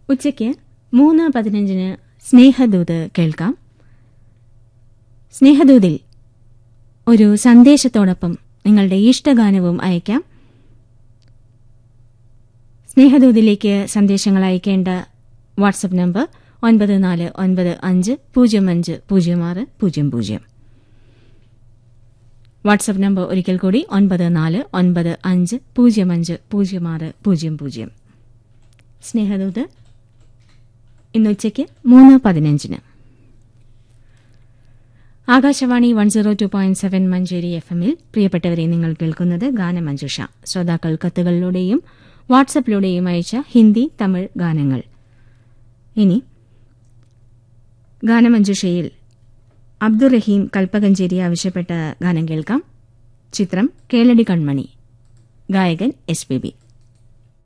ഉച്ചയ്ക്ക് മൂന്ന് പതിനഞ്ചിന് സ്നേഹദൂത് കേൾക്കാം സ്നേഹദൂതിൽ ഒരു സന്ദേശത്തോടൊപ്പം നിങ്ങളുടെ ഇഷ്ടഗാനവും അയക്കാം സ്നേഹദൂതിലേക്ക് സന്ദേശങ്ങൾ അയക്കേണ്ട വാട്സപ്പ് നമ്പർ ഒൻപത് നാല് ഒൻപത് അഞ്ച് പൂജ്യം അഞ്ച് പൂജ്യം ആറ് പൂജ്യം പൂജ്യം വാട്സപ്പ് നമ്പർ ഒരിക്കൽ കൂടി ഒൻപത് നാല് ഒൻപത് അഞ്ച് പൂജ്യം അഞ്ച് പൂജ്യം ആറ് പൂജ്യം പൂജ്യം സ്നേഹദൂത് ഇന്ന് ഉച്ചയ്ക്ക് മൂന്ന് പതിനഞ്ചിന് Akashvani one zero two point seven Manjeri F എമ്മിൽ പ്രിയപ്പെട്ടവരെ നിങ്ങൾ കേൾക്കുന്നത് ഗാനമഞ്ജുഷ ശ്രോതാക്കൾ കത്തുകളിലൂടെയും വാട്സപ്പിലൂടെയും അയച്ച ഹിന്ദി തമിഴ് ഗാനങ്ങൾ ഇനി ഗാനമഞ്ജുഷയിൽ അബ്ദുറഹീം കൽപ്പകഞ്ചേരി ആവശ്യപ്പെട്ട ഗാനം കേൾക്കാം ചിത്രം കേളടി കൺമണി ഗായകൻ എസ് പി ബി